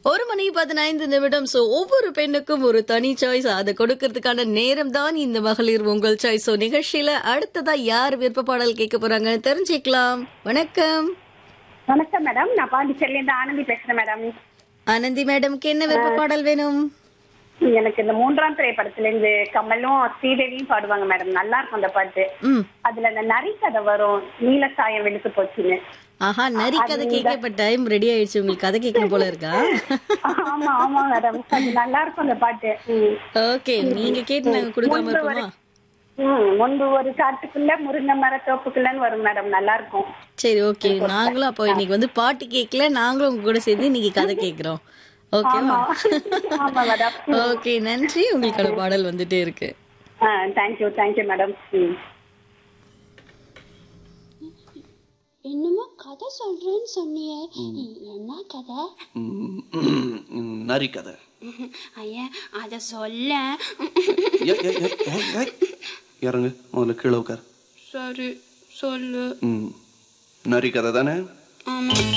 ஒரு மணி பதினைந்து நிமிடம் சோ ஒவ்வொரு பெண்ணுக்கும் ஒரு தனி சாய்ஸ் அதை கொடுக்கறதுக்கான நேரம் தான் இந்த மகளிர் உங்கள் சாய்ஸ் சோ நிகழ்ச்சியில அடுத்ததா யார் விருப்ப பாடல் கேட்க போறாங்க தெரிஞ்சுக்கலாம் வணக்கம் வணக்கம் மேடம் நான் பாண்டிச்சேரில இருந்து ஆனந்தி பேசுறேன் மேடம் ஆனந்தி மேடம்க்கு என்ன விருப்ப பாடல் வேணும் எனக்கு இந்த மூன்றாம் திரைப்படத்துல இருந்து கமலும் ஸ்ரீதேவியும் பாடுவாங்க மேடம் நல்லா இருக்கும் அந்த பாட்டு ம் அதுல அந்த நரி கதை வரும் நீல சாயம் வெளுத்து போச்சுன்னு ஆஹா நரி கதை கேட்க இப்ப டைம் ரெடி ஆயிடுச்சு உங்களுக்கு கதை கேட்கணும் போல இருக்கா ஆமா ஆமா மேடம் அது நல்லா இருக்கும் அந்த பாட்டு ம். ஓகே நீங்க கேட்டு நாங்க கொடுக்காம இருப்போமா ம், முன்பு ஒரு காட்டுக்குள்ள முருங்கை மர தோப்புக்குள்ளன்னு வரும் மேடம் நல்லா இருக்கும் சரி ஓகே நாங்களும் அப்போ இன்னைக்கு வந்து பாட்டு கேட்கல நாங்களும் உங்க கூட சேர்ந்து இன்னைக்கு கதை கேட்கிறோம் ஓகேவா ஆமா மேடம் ஓகே நன்றி உங்களுக்கான பாடல் வந்துட்டே இருக்கு தேங்க்யூ தேங்க்யூ மேடம் ம் என்னமோ கதை சொல்றேன்னு சொன்னியே என்ன கதை நரி கதை ஐயா அத சொல்ல ஏய், ஏய், ஏய், ஏய், ஏய். இறங்கு முதல்ல கீழே உட்கார் சரி சொல்லு ம் நரி கதை தானே ஆமா